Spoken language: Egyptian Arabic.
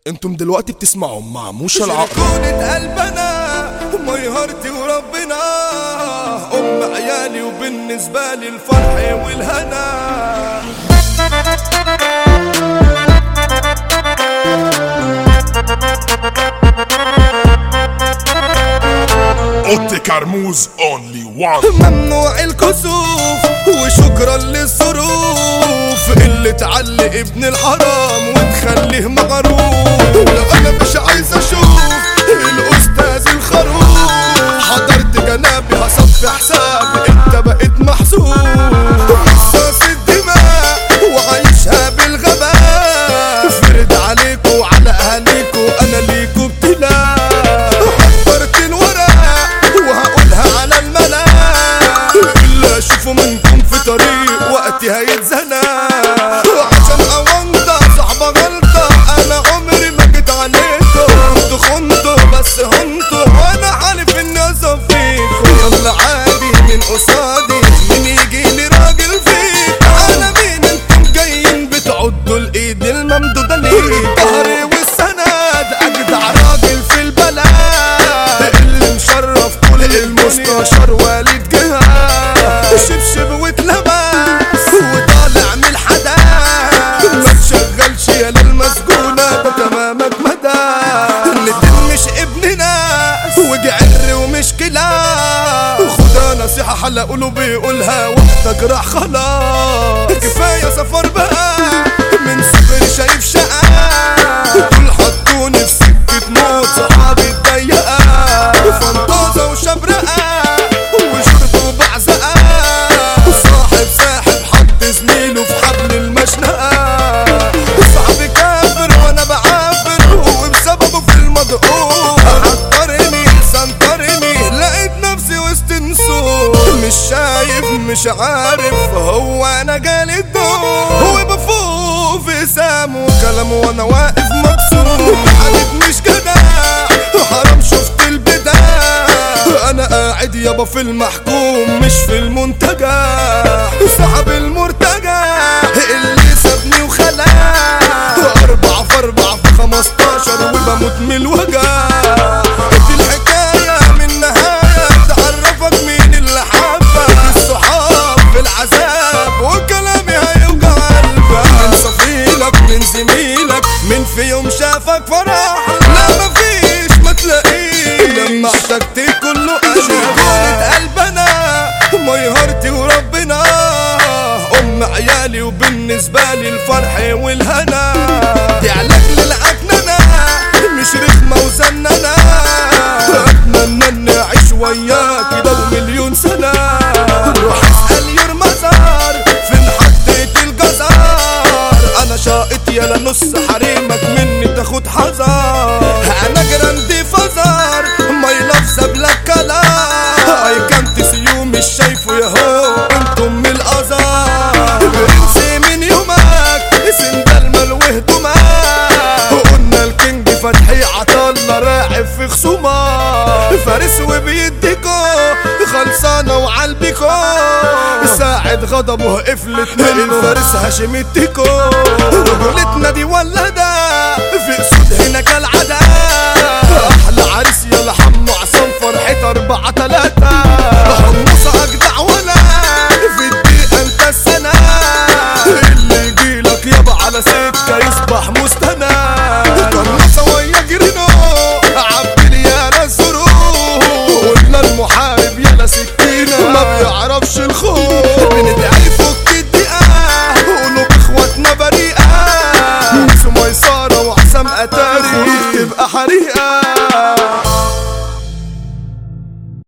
انتم دلوقتي بتسمعوا مع موشى العقل شركونة قلبنا ميهرتي وربنا أم عيالي وبالنسبة لي الفرح والهنا اوتي كرموز اونلي وان ممنوع الكسوف وشكرا للظروف اللي تعلق ابن الحرام وتخليه مغروف لو انا مش عايز اشوف الاستاذ الخروف حضرت جنابي هصفي حسابي انت بقيت محسوب قصاص الدماء وعايشها بالغباء فرد عليكوا وعلى اهاليكوا انا ليكوا ابتلاء حضرت الورق وهقولها على الملا اللي اشوفه منكم في طريق وقتي هيتزنق عشان اوانطة صاحبة غلطة انا عمري ما جيت عليكم انتوا خنتوا بس هنتوا وانا حالف اني اصفيكوا يلا عادي من قصادي مين يجي لي راجل فيك انا مين انتم جايين بتعدوا الايد الممدودة ليه ظهري والسند اجدع راجل في البلد اللي مشرف كل المستشار والد جهاز شبشب واتلبس وطالع من الحدث ما تشغلش يا للمسجونة ده تمامك مدى الاتنين مش ابن ناس وجعر ومش كلاب خدها نصيحة حلق قلوبي يقولها وقتك راح خلاص كفاية سفر بقى من صغري شايف شقة دول حطوني في سكة موت صحابي اتضيقة فانطازة وشبرقة وشرب وبعزقة صاحب ساحب حط زميله في حبل المشنقة صاحبي كافر وانا بعافر وبسببه في المضقوق عطرني سنطرني لقيت نفسي وسط نسور مش شايف مش عارف هو انا جالي الدور هو بفوق في سام وكلام وانا واقف مكسور حبيب مش جدع حرام شفت البدع انا قاعد يابا في المحكوم مش في المنتجع صاحب المرتجع اللي سابني وخلع اربعة في اربعة في خمستاشر وبموت من الوجع دي الحكاية من نهاية تعرفك مين اللي حبك الصحاب في العذاب وكلامي هيوجع قلبك من صفيلك من زميلك من في يوم شافك فرح لا مفيش ما تلاقيه لما احتجت كله انا قلبنا ميهرتي وربنا ام عيالي وبالنسبة لي الفرح والهنا دي علاج للعكننة مش رخمة وزننة اتمنى اني اعيش وياك لو مليون سنة روح اسأل يور مزار فين حطيت الجزار انا شاقط يا نص حريمك مني تاخد حذر انا جراندي فزار ما يلفظ بلاك كلام اي كانت سيو مش شايفه يا هو انتم من الازار انسي من يومك سندال وهدومك وقلنا الكينج فتحي عطلة راعب في خصومة فارس وبيديكو خلصانة وعالبيكو ساعد غضبه قفلت من الفارس هاشم التيكو رجولتنا دي ولدة في اسود هنا كالعادة احلى عريس يا حمو عصام فرحة اربعة تلاتة حمصة اجدع ولا في الدقيقة انت السنة اللي يجيلك يابا على سكة يصبح مستنى قناصة ويا جرينو عبد يا الظروف قلنا المحارب يا سكينة ما بيعرفش الخوف بندعي فك الدقيقة قلوب اخواتنا بريئة ميسو ميسارة وحسام اتاري تبقى حريقة